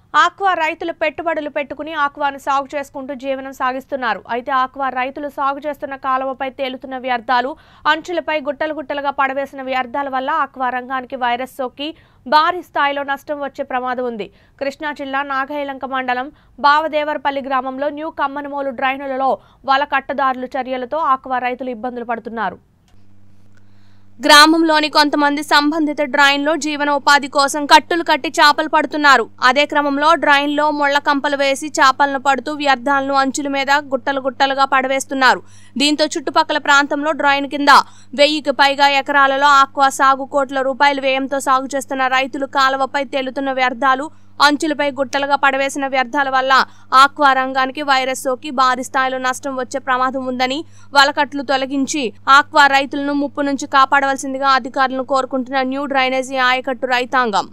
Aqua రైతులు పెట్టుబడులు పెట్టుకుని ఆక్వాను సాగు చేసుకుంటూ జీవనం సాగిస్తున్నారు అయితే ఆక్వా రైతులు సాగు చేస్తున్న కాలువపై తేలుతున్న వ్యర్థాలు అంచులపై గుట్టలు గుట్టలుగా పడవేసిన వ్యర్థాల వల్ల ఆక్వా రంగానికి వైరస్ సోకి భారీ స్థాయిలో నష్టం వచ్చే ప్రమాదం ఉంది కృష్ణా జిల్లా నాగైలంక మండలం బావదేవరపల్లి గ్రామంలో న్యూ కమ్మనమోలు డ్రైనులలో వల కట్టదారుల చర్యలతో ఆక్వా రైతులు ఇబ్బందులు పడుతున్నారు గ్రామంలోని కొంతమంది సంబంధిత డ్రైన్లో జీవనోపాధి కోసం కట్టులు కట్టి చేపలు పడుతున్నారు అదే క్రమంలో డ్రైన్లో ముళ్ల కంపలు వేసి చేపలను పడుతూ వ్యర్థాలను అంచుల మీద గుట్టలు గుట్టలుగా పడవేస్తున్నారు దీంతో చుట్టుపక్కల ప్రాంతంలో డ్రైన్ కింద వెయ్యికి పైగా ఎకరాలలో ఆక్వా సాగు కోట్ల రూపాయల వ్యయంతో సాగు చేస్తున్న రైతులు కాలువపై తేలుతున్న వ్యర్థాలు అంచులపై గుట్టలుగా పడవేసిన వ్యర్థాల వల్ల ఆక్వా రంగానికి వైరస్ సోకి భారీ స్థాయిలో నష్టం వచ్చే ప్రమాదం ఉందని వలకట్లు తొలగించి ఆక్వా రైతులను ముప్పు నుంచి కాపాడవలసిందిగా అధికారులను కోరుకుంటున్న న్యూ డ్రైనేజీ ఆయకట్టు రైతాంగం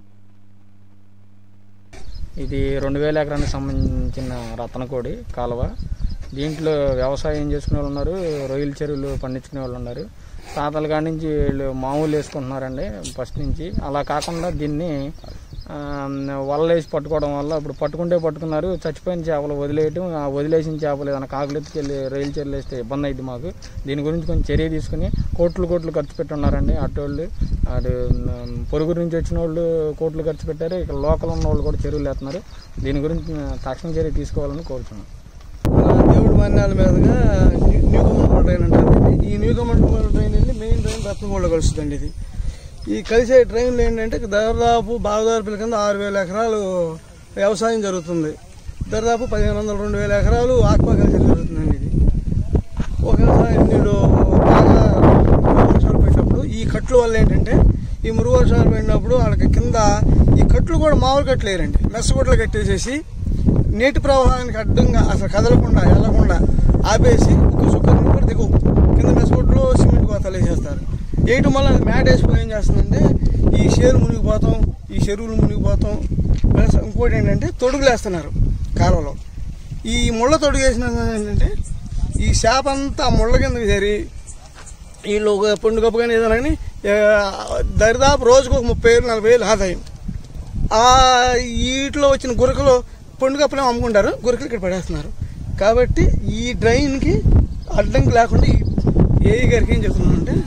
ఇది రెండు వేల ఎకరానికి సంబంధించిన రత్నకోడి కాలువ దీంట్లో వ్యవసాయం చేసుకునే వాళ్ళు ఉన్నారు రొయ్యల చెరువులు పండించుకునే వాళ్ళు ఉన్నారు తాతల కాడి నుంచి వీళ్ళు మామూలు వేసుకుంటున్నారండి ఫస్ట్ నుంచి అలా కాకుండా దీన్ని ఆ, వలలేసి పట్టుకోవడం వల్ల ఇప్పుడు పట్టుకుంటే పట్టుకున్నారు చచ్చిపోయిన చేపలు వదిలేయటం ఆ వదిలేసిన చేపలు ఏదైనా కాకులు ఎత్తుకెళ్ళి రొయ్యల చెరువులు వేస్తే ఇబ్బంది అయింది మాకు దీని గురించి కొంచెం చర్య తీసుకుని కోట్లు కోట్లు ఖర్చు పెట్టున్నారండి అటోళ్ళు అటు ఉమ్, పొరుగు నుంచి వచ్చిన వాళ్ళు కోట్లు ఖర్చు పెట్టారు ఇక్కడ లోకల్ ఉన్న వాళ్ళు కూడా చెరువులు వేస్తున్నారు దీని గురించి తక్షణ చర్య తీసుకోవాలని కోరుతున్నాం మన దేవుడి మన్యాల మీదుగా న్యూ న్యూ కమండల్ ట్రైన్ అంటారు ఇది. ఈ న్యూ కమండల్ ట్రైన్ వెళ్ళి మెయిన్ ట్రైన్ రత్నగూడలో కలుస్తుందండి ఇది ఈ కలిసే ట్రైన్లు ఏంటంటే దాదాపు బావదారుపుల కింద ఆరు వేల ఎకరాలు వ్యవసాయం జరుగుతుంది దాదాపు పదిహేను వందల రెండు వేల ఎకరాలు ఆక్వాకల్చర్ జరుగుతుందండి ఇది ఒకసారి నీళ్ళు బాగా మురుగు వర్షాలు పడినప్పుడు ఈ కట్లు వల్ల ఏంటంటే ఈ మురుగు వర్షాలు పడినప్పుడు వాళ్ళకి కింద ఈ కట్లు కూడా మామూలు కట్లు వేయరండి మెస్సగుడ్లు కట్టేసేసి నీటి ప్రవాహానికి అడ్డంగా అసలు కదలకుండా వెళ్ళకుండా ఆపేసి ఒక సుక్కలు కూడా దిగు కింద మెస్సగుడ్లు సిమెంట్ కోతలు వేసేస్తారు వేయటం వల్ల అది మ్యాట్ వేసుకుని ఏం చేస్తుందంటే ఈ షేరు మునిగిపోతాం ఈ చెరువులు మునిగిపోతాం ప్లస్ ఇంకోటి ఏంటంటే తొడుగులు వేస్తున్నారు కాలువలో ఈ ముళ్ళ తొడుగు వేసిన ఏంటంటే ఈ చేప అంతా ముళ్ళ కిందకి చేరి వీళ్ళు ఒక పండుగ కానీ ఏదైనా కానీ ఆ, దరిదాపు రోజుకు ఒక ముప్పై వేలు నలభై వేలు ఆదాయం ఆ వీటిలో వచ్చిన గురకలు పండుగప్పులేమో అమ్ముకుంటారు గురకలు ఇక్కడ పడేస్తున్నారు కాబట్టి ఈ డ్రైన్కి అడ్డంకి లేకుండా ఈ ఏఈ గారికి ఏం చెప్తున్నానంటే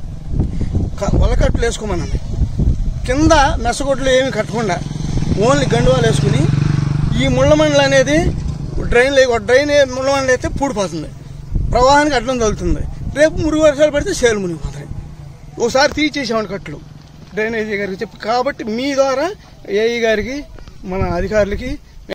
క- వలకట్లు వేసుకోమనండి కింద మెసగొడ్లు ఏమి కట్టకుండా ఓన్లీ గండువాలు వేసుకుని ఈ ముళ్ళమండలు అనేది డ్రైన్ ఒక డ్రైన్ ముళ్ళమండలు అయితే పూడిపోతుంది ప్రవాహానికి అడ్డం తగులుతుంది రేపు మురుగు వర్షాలు పడితే సేలు మునిగిపోతాయి ఒకసారి తీసేసామండి కట్లు డ్రైనేజీ గారికి చెప్పి కాబట్టి మీ ద్వారా ఏఈ గారికి మన అధికారులకి